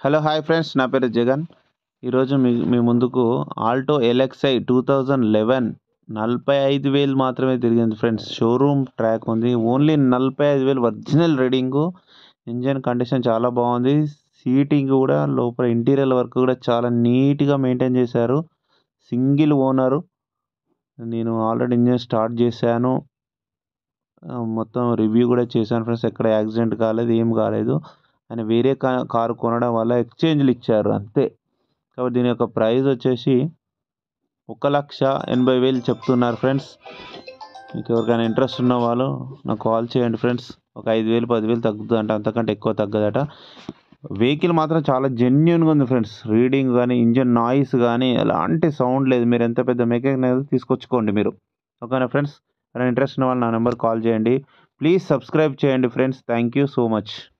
hello hi friends నా పేరు జగన్ ఈరోజు మీ మీ ముందుకు Alto LXi two thousand eleven నలభై ఐదు వేలు మాత్రమే తిరిగింది ఫ్రెండ్స్ షోరూమ్ ట్రాక్ ఉంది ఓన్లీ నలభై ఐదు వేలు ఒరిజినల్ రీడింగు ఇంజన్ కండిషన్ చాలా బాగుంది సీటింగ్ కూడా లోపల ఇంటీరియర్ వర్క్ కూడా చాలా నీట్గా మెయింటైన్ చేశారు సింగిల్ ఓనరు నేను ఆల్రెడీ ఇంజన్ స్టార్ట్ చేశాను ఆ, మొత్తం రివ్యూ కూడా చేశాను ఫ్రెండ్స్ ఎక్కడ యాక్సిడెంట్ కాలేదు ఏం కాలేదు ఆయన వేరే కా కారు కొనడం వల్ల ఎక్స్చేంజ్లు ఇచ్చారు అంతే కాబట్టి దీని యొక్క ప్రైస్ వచ్చేసి ఒక లక్ష ఎనభై వేలు చెప్తున్నారు ఫ్రెండ్స్ మీకు ఎవరికైనా ఇంట్రెస్ట్ ఉన్న వాళ్ళు నాకు కాల్ చేయండి ఫ్రెండ్స్ ఒక ఐదు వేలు పదివేలు తగ్గుతుందంట అంతకంటే ఎక్కువ తగ్గదట వెహికల్ మాత్రం చాలా జెన్యున్గా ఉంది ఫ్రెండ్స్ రీడింగ్ కానీ ఇంజన్ నాయిస్ కానీ ఎలాంటి సౌండ్ లేదు మీరు ఎంత పెద్ద మెకానిక్ తీసుకొచ్చుకోండి మీరు ఓకేనా ఫ్రెండ్స్ ఎవరైనా ఇంట్రెస్ట్ ఉన్న వాళ్ళు నా నెంబర్ కాల్ చేయండి ప్లీజ్ సబ్స్క్రైబ్ చేయండి friends thank you so much